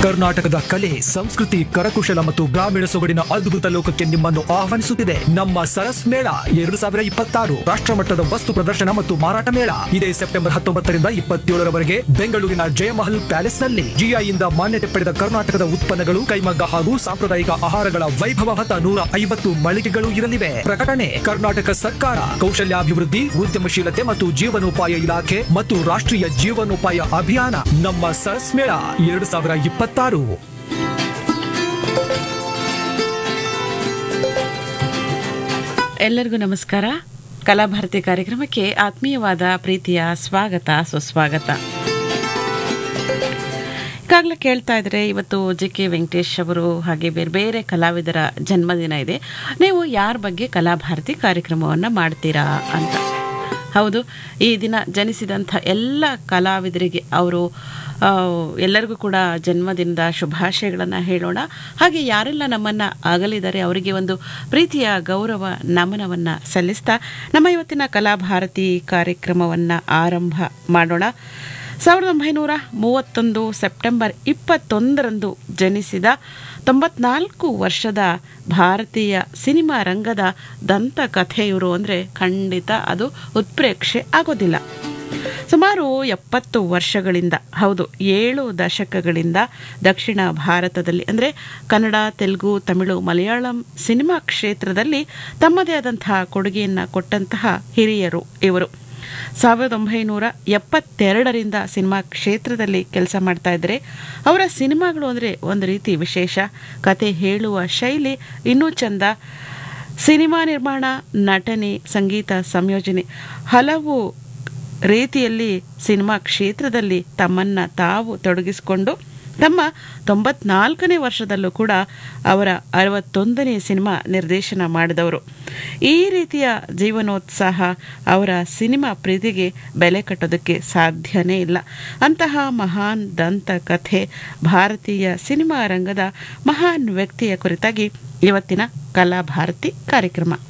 ಕರ್ನಾಟಕದ ಕಲೆ ಸಂಸ್ಕೃತಿ ಕರಕುಶಲ ಮತ್ತು ಗ್ರಾಮೀಣ ಸೊಗಡಿನ ಅದ್ಭುತ ಲೋಕಕ್ಕೆ ನಿಮ್ಮನ್ನು ಆಹ್ವಾನಿಸುತ್ತಿದೆ ನಮ್ಮ ಸರಸ್ ಮೇಳ ಎರಡು ಸಾವಿರ ಇಪ್ಪತ್ತಾರು ರಾಷ್ಟ್ರಮಟ್ಟದ ವಸ್ತು ಪ್ರದರ್ಶನ ಮತ್ತು ಮಾರಾಟ ಮೇಳ ಇದೇ ಸೆಪ್ಟೆಂಬರ್ ಹತ್ತೊಂಬತ್ತರಿಂದ ಇಪ್ಪತ್ತೇಳರವರೆಗೆ ಬೆಂಗಳೂರಿನ ಜಯಮಹಲ್ ಪ್ಯಾಲೇಸ್ ನಲ್ಲಿ ಜಿಐಯಿಂದ ಮಾನ್ಯತೆ ಪಡೆದ ಕರ್ನಾಟಕದ ಉತ್ಪನ್ನಗಳು ಕೈಮಗ್ಗ ಹಾಗೂ ಸಾಂಪ್ರದಾಯಿಕ ಆಹಾರಗಳ ವೈಭವ ಹೊತ್ತ ನೂರ ಐವತ್ತು ಮಳಿಗೆಗಳು ಇರಲಿವೆ ಪ್ರಕಟಣೆ ಕರ್ನಾಟಕ ಸರ್ಕಾರ ಕೌಶಲ್ಯಾಭಿವೃದ್ಧಿ ಉದ್ಯಮಶೀಲತೆ ಮತ್ತು ಜೀವನೋಪಾಯ ಇಲಾಖೆ ಮತ್ತು ರಾಷ್ಟ್ರೀಯ ಜೀವನೋಪಾಯ ಅಭಿಯಾನ ನಮ್ಮ ಸರಸ್ ಮೇಳ ಎರಡು ಸಾವಿರ ಇಪ್ಪತ್ತಾರು ಎಲ್ಲರಿಗೂ ನಮಸ್ಕಾರ ಕಲಾಭಾರತಿ ಕಾರ್ಯಕ್ರಮಕ್ಕೆ ಆತ್ಮೀಯವಾದ ಪ್ರೀತಿಯ ಸ್ವಾಗತ ಸುಸ್ವಾಗತ ಈಗಾಗಲೇ ಕೇಳ್ತಾ ಇದ್ರೆ ಇವತ್ತು ಜೆ ಕೆ ವೆಂಕಟೇಶ್ ಅವರು ಹಾಗೆ ಬೇರೆ ಬೇರೆ ಕಲಾವಿದರ ಜನ್ಮದಿನ ಇದೆ ನೀವು ಯಾರ ಬಗ್ಗೆ ಕಲಾಭಾರತಿ ಕಾರ್ಯಕ್ರಮವನ್ನು ಮಾಡ್ತೀರಾ ಅಂತ ಹೌದು ಈ ದಿನ ಜನಿಸಿದಂಥ ಎಲ್ಲ ಕಲಾವಿದರಿಗೆ ಅವರು ಆ, ಎಲ್ಲರಿಗೂ ಕೂಡ ಜನ್ಮದಿನದ ಶುಭಾಶಯಗಳನ್ನು ಹೇಳೋಣ ಹಾಗೆ ಯಾರೆಲ್ಲ ನಮ್ಮನ್ನು ಅಗಲಿದ್ದಾರೆ ಅವರಿಗೆ ಒಂದು ಪ್ರೀತಿಯ ಗೌರವ ನಮನವನ್ನು ಸಲ್ಲಿಸ್ತಾ ನಮ್ಮ ಇವತ್ತಿನ ಕಲಾಭಾರತಿ ಕಾರ್ಯಕ್ರಮವನ್ನು ಆರಂಭ ಮಾಡೋಣ ಸಾವಿರದ ಒಂಬೈನೂರ ಮೂವತ್ತೊಂದು ಸೆಪ್ಟೆಂಬರ್ ಇಪ್ಪತ್ತೊಂದರಂದು ಜನಿಸಿದ ತೊಂಬತ್ನಾಲ್ಕು ವರ್ಷದ ಭಾರತೀಯ ಸಿನಿಮಾ ರಂಗದ ದಂತಕಥೆಯವರು ಅಂದರೆ ಖಂಡಿತ ಅದು ಉತ್ಪ್ರೇಕ್ಷೆ ಆಗೋದಿಲ್ಲ ಸುಮಾರು ಎಪ್ಪತ್ತು ವರ್ಷಗಳಿಂದ ಹೌದು ಏಳು ದಶಕಗಳಿಂದ ದಕ್ಷಿಣ ಭಾರತದಲ್ಲಿ ಅಂದರೆ ಕನ್ನಡ ತೆಲುಗು ತಮಿಳು ಮಲಯಾಳಂ ಸಿನಿಮಾ ಕ್ಷೇತ್ರದಲ್ಲಿ ತಮ್ಮದೇ ಆದಂತಹ ಕೊಡುಗೆಯನ್ನು ಕೊಟ್ಟಂತಹ ಹಿರಿಯರು ಇವರು ಸಾವಿರದ ಒಂಬೈನೂರ ಎಪ್ಪತ್ತೆರಡರಿಂದ ಸಿನಿಮಾ ಕ್ಷೇತ್ರದಲ್ಲಿ ಕೆಲಸ ಮಾಡ್ತಾ ಇದ್ದಾರೆ ಅವರ ಸಿನಿಮಾಗಳು ಅಂದರೆ ಒಂದು ರೀತಿ ವಿಶೇಷ ಕತೆ ಹೇಳುವ ಶೈಲಿ ಇನ್ನೂ ಚಂದ ಸಿನಿಮಾ ನಿರ್ಮಾಣ ನಟನೆ ಸಂಗೀತ ಸಂಯೋಜನೆ ಹಲವು ರೀತಿಯಲ್ಲಿ ಸಿನಿಮಾ ಕ್ಷೇತ್ರದಲ್ಲಿ ತಮ್ಮನ್ನು ತಾವು ತೊಡಗಿಸಿಕೊಂಡು ತಮ್ಮ ತೊಂಬತ್ನಾಲ್ಕನೇ ವರ್ಷದಲ್ಲೂ ಕೂಡ ಅವರ ಅರವತ್ತೊಂದನೇ ಸಿನಿಮಾ ನಿರ್ದೇಶನ ಮಾಡಿದವರು ಈ ರೀತಿಯ ಜೀವನೋತ್ಸಾಹ ಅವರ ಸಿನಿಮಾ ಪ್ರೀತಿಗೆ ಬೆಲೆ ಕಟ್ಟೋದಕ್ಕೆ ಸಾಧ್ಯನೇ ಇಲ್ಲ ಅಂತಹ ಮಹಾನ್ ದಂತಕಥೆ ಭಾರತೀಯ ಸಿನಿಮಾ ರಂಗದ ಮಹಾನ್ ವ್ಯಕ್ತಿಯ ಕುರಿತಾಗಿ ಇವತ್ತಿನ ಕಲಾಭಾರತಿ ಕಾರ್ಯಕ್ರಮ